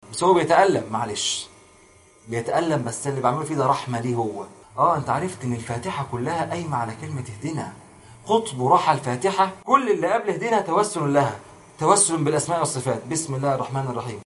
بس هو بيتألم معلش بيتألم بس اللي بعمله فيه ده رحمة ليه هو اه انت عرفت ان الفاتحة كلها قايمة على كلمة اهدنا خطب راحة الفاتحة كل اللي قبل اهدنا توسل لها توسل بالاسماء والصفات بسم الله الرحمن الرحيم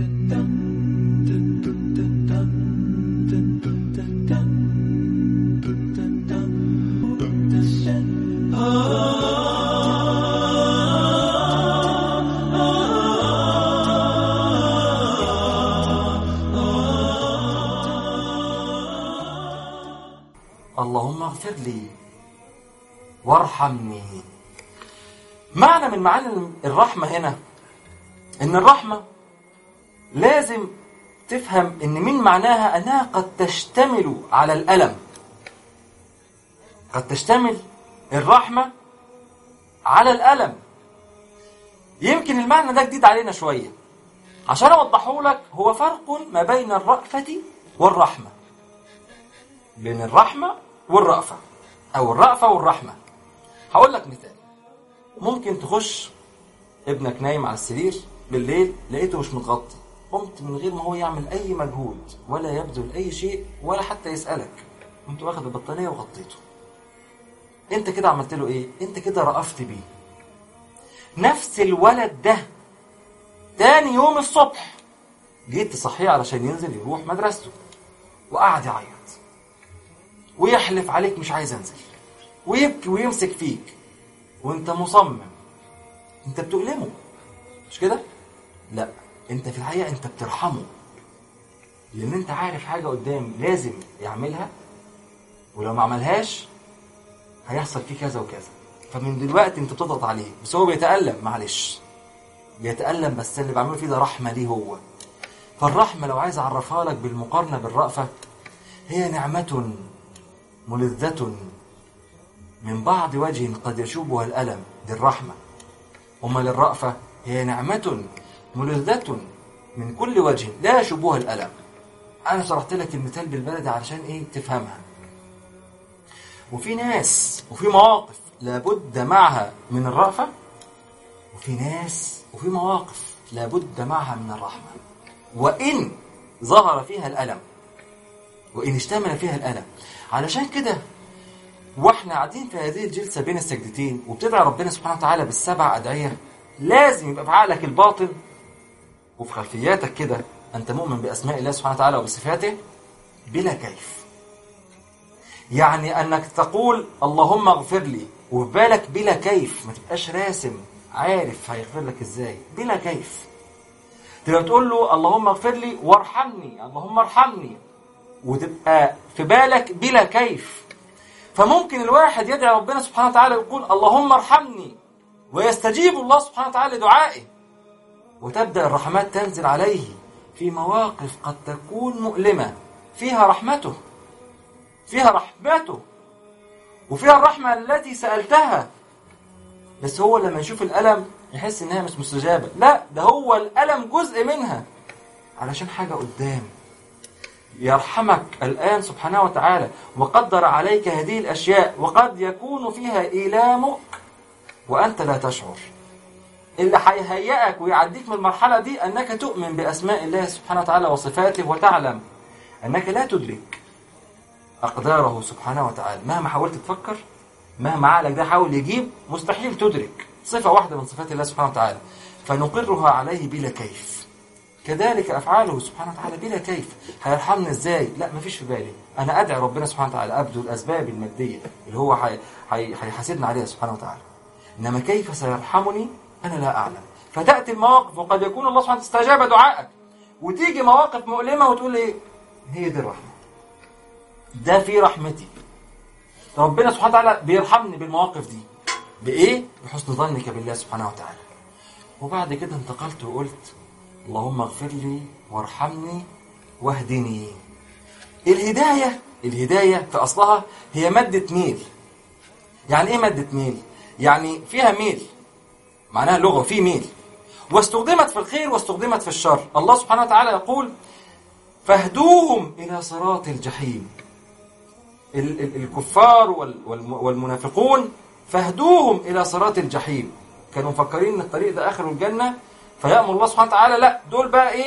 اللهم اغفر لي وارحمني معنى من معاني الرحمة هنا ان الرحمة لازم تفهم ان من معناها انها قد تشتمل على الألم قد تشتمل الرحمة على الألم يمكن المعنى ده جديد علينا شوية عشان أوضحه لك هو فرق ما بين الرأفة والرحمة بين الرحمة والرأفة أو الرأفة والرحمة هقول لك مثال ممكن تخش ابنك نايم على السرير بالليل لقيته مش متغطي قمت من غير ما هو يعمل أي مجهود ولا يبذل أي شيء ولا حتى يسألك قمت واخد البطانية وغطيته انت كده عملت له ايه انت كده رأفت بيه نفس الولد ده تاني يوم الصبح جيت تصحيه علشان ينزل يروح مدرسته وقعد يعيط ويحلف عليك مش عايز انزل ويبكي ويمسك فيك وانت مصمم انت بتؤلمه مش كده لا انت في الحقيقه انت بترحمه لان انت عارف حاجه قدام لازم يعملها ولو ما عملهاش هيحصل فيه كذا وكذا فمن دلوقتي انت بتضغط عليه بس هو بيتألم معلش بيتألم بس اللي بعمله فيه ده رحمة ليه هو فالرحمة لو عايز أعرفها لك بالمقارنة بالرأفة هي نعمة ملذة من بعض وجه قد يشوبها الألم دي الرحمة أما للرأفة هي نعمة ملذة من كل وجه لا يشوبها الألم أنا شرحت لك المثال بالبلد علشان إيه تفهمها وفي ناس وفي مواقف لابد معها من الرأفة وفي ناس وفي مواقف لابد معها من الرحمة وإن ظهر فيها الألم وإن اشتمل فيها الألم علشان كده واحنا قاعدين في هذه الجلسة بين السجدتين وبتدعي ربنا سبحانه وتعالى بالسبع أدعية لازم يبقى في عقلك الباطن وفي خلفياتك كده أنت مؤمن بأسماء الله سبحانه وتعالى وبصفاته بلا كيف يعني أنك تقول اللهم اغفر لي وفي بالك بلا كيف ما تبقاش راسم عارف هيغفر لك ازاي بلا كيف تبقى بتقول له اللهم اغفر لي وارحمني اللهم ارحمني وتبقى في بالك بلا كيف فممكن الواحد يدعي ربنا سبحانه وتعالى ويقول اللهم ارحمني ويستجيب الله سبحانه وتعالى لدعائه وتبدأ الرحمات تنزل عليه في مواقف قد تكون مؤلمة فيها رحمته فيها رحمته وفيها الرحمة التي سألتها بس هو لما يشوف الألم يحس إنها مش مستجابة لا ده هو الألم جزء منها علشان حاجة قدام يرحمك الآن سبحانه وتعالى وقدر عليك هذه الأشياء وقد يكون فيها إيلامك وأنت لا تشعر اللي هيهيئك ويعديك من المرحلة دي أنك تؤمن بأسماء الله سبحانه وتعالى وصفاته وتعلم أنك لا تدرك أقداره سبحانه وتعالى مهما حاولت تفكر مهما عقلك ده حاول يجيب مستحيل تدرك صفة واحدة من صفات الله سبحانه وتعالى فنقرها عليه بلا كيف كذلك أفعاله سبحانه وتعالى بلا كيف هيرحمنا إزاي لا مفيش في بالي أنا أدعي ربنا سبحانه وتعالى أبدو الأسباب المادية اللي هو هيحاسبنا عليها سبحانه وتعالى إنما كيف سيرحمني أنا لا أعلم فتأتي المواقف وقد يكون الله سبحانه استجاب دعائك وتيجي مواقف مؤلمة وتقول إيه هي دي الرحمة ده في رحمتي ربنا سبحانه وتعالى بيرحمني بالمواقف دي بإيه؟ بحسن ظنك بالله سبحانه وتعالى وبعد كده انتقلت وقلت اللهم اغفر لي وارحمني واهدني الهداية الهداية في أصلها هي مادة ميل يعني إيه مادة ميل؟ يعني فيها ميل معناها لغة في ميل واستخدمت في الخير واستخدمت في الشر الله سبحانه وتعالى يقول فاهدوهم إلى صراط الجحيم الكفار والمنافقون فاهدوهم إلى صراط الجحيم كانوا مفكرين ان الطريق ده آخر الجنة فيأمر الله سبحانه وتعالى لا دول بقى إيه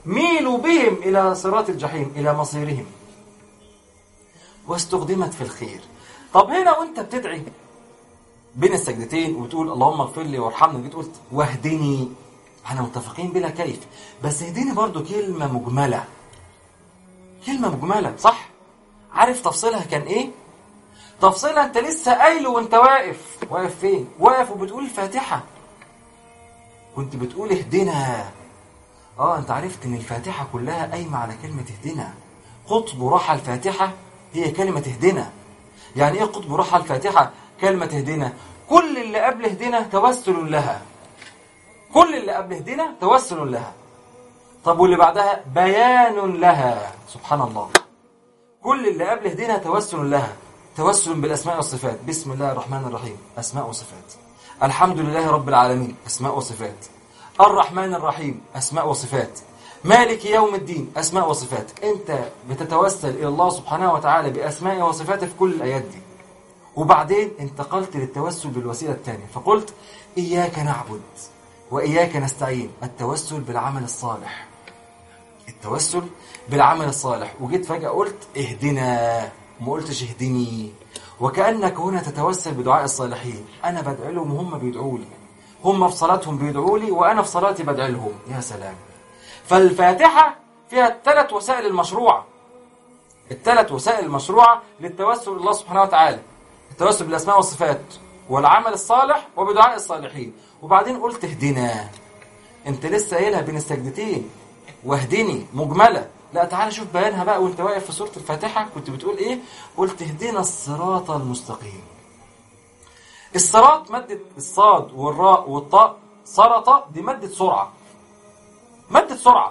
ميلوا بهم إلى صراط الجحيم إلى مصيرهم واستخدمت في الخير طب هنا وانت بتدعي بين السجدتين وتقول اللهم اغفر لي وارحمني جيت قلت واهدني احنا متفقين بلا كيف بس اهدني برضو كلمة مجملة كلمة مجملة صح عارف تفصيلها كان ايه تفصيلها انت لسه قايله وانت واقف واقف فين واقف وبتقول الفاتحة كنت بتقول اهدنا اه انت عرفت ان الفاتحة كلها قايمة على كلمة اهدنا قطب رحى الفاتحة هي كلمة اهدنا يعني ايه قطب رحى الفاتحة كلمة اهدنا كل اللي قبل اهدنا توسل لها كل اللي قبل اهدنا توسل لها طب واللي بعدها بيان لها سبحان الله كل اللي قبل اهدنا توسل لها توسل بالاسماء والصفات بسم الله الرحمن الرحيم اسماء وصفات الحمد لله رب العالمين اسماء وصفات الرحمن الرحيم اسماء وصفات مالك يوم الدين اسماء وصفات انت بتتوسل الى الله سبحانه وتعالى باسماء وصفاته في كل الايات دي وبعدين انتقلت للتوسل بالوسيله الثانيه فقلت اياك نعبد واياك نستعين التوسل بالعمل الصالح التوسل بالعمل الصالح وجيت فجاه قلت اهدنا ما قلتش اهدني وكانك هنا تتوسل بدعاء الصالحين انا بدعي لهم وهم بيدعوا لي هم في صلاتهم بيدعوا لي وانا في صلاتي بدعي لهم يا سلام فالفاتحه فيها الثلاث وسائل المشروعه الثلاث وسائل المشروعه للتوسل الى الله سبحانه وتعالى التوسل بالاسماء والصفات والعمل الصالح وبدعاء الصالحين وبعدين قلت اهدنا انت لسه قايلها بين السجدتين واهدني مجمله لا تعالى شوف بيانها بقى وانت واقف في سوره الفاتحه كنت بتقول ايه قلت اهدنا الصراط المستقيم الصراط مادة الصاد والراء والطاء سرطة دي مادة سرعة مادة سرعة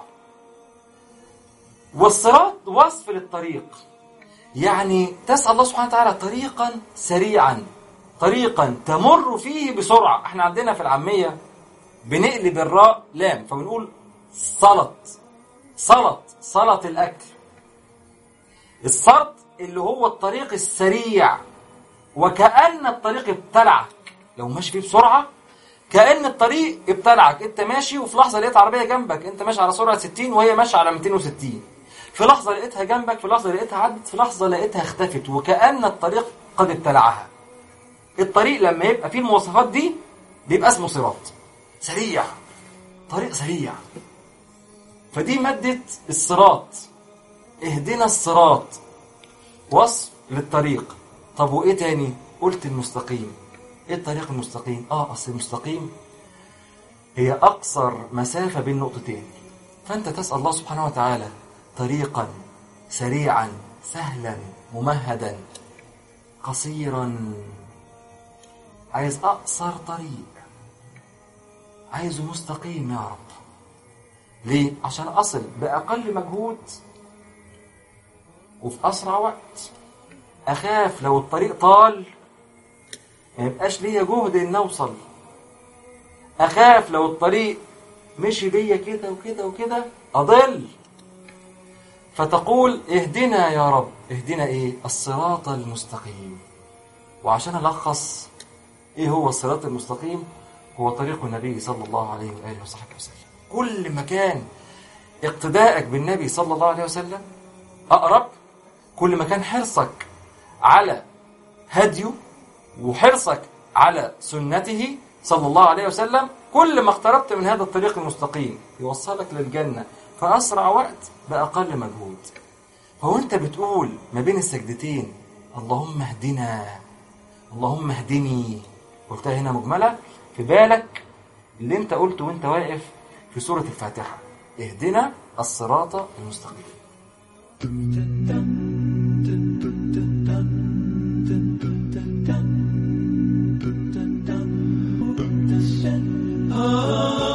والصراط وصف للطريق يعني تسأل الله سبحانه وتعالى طريقا سريعا طريقا تمر فيه بسرعة احنا عندنا في العامية بنقلب الراء لام فبنقول سلط سلط سلط الأكل السرط اللي هو الطريق السريع وكأن الطريق ابتلعك لو ماشي فيه بسرعة كأن الطريق ابتلعك انت ماشي وفي لحظة لقيت عربية جنبك انت ماشي على سرعة 60 وهي ماشية على 260 في لحظة لقيتها جنبك في لحظة لقيتها عدت في لحظة لقيتها اختفت وكأن الطريق قد ابتلعها الطريق لما يبقى فيه المواصفات دي بيبقى اسمه صراط سريع طريق سريع فدي مادة الصراط اهدنا الصراط وصف للطريق طب وايه تاني قلت المستقيم ايه الطريق المستقيم اه اصل المستقيم هي اقصر مسافة بين نقطتين فانت تسأل الله سبحانه وتعالى طريقا سريعا سهلا ممهدا قصيرا عايز اقصر طريق عايزه مستقيم يا رب ليه عشان اصل باقل مجهود وفي اسرع وقت اخاف لو الطريق طال ما يبقاش ليا جهد ان اوصل اخاف لو الطريق مشي بيا كده وكده وكده اضل فتقول اهدنا يا رب اهدنا ايه الصراط المستقيم وعشان الخص ايه هو الصراط المستقيم هو طريق النبي صلى الله عليه واله وصحبه وسلم كل ما كان اقتدائك بالنبي صلى الله عليه وسلم اقرب كل ما كان حرصك على هديه وحرصك على سنته صلى الله عليه وسلم كل ما اقتربت من هذا الطريق المستقيم يوصلك للجنة في أسرع وقت بأقل مجهود فهو أنت بتقول ما بين السجدتين اللهم اهدنا اللهم اهدني قلتها هنا مجملة في بالك اللي انت قلته وانت واقف في سورة الفاتحة اهدنا الصراط المستقيم Oh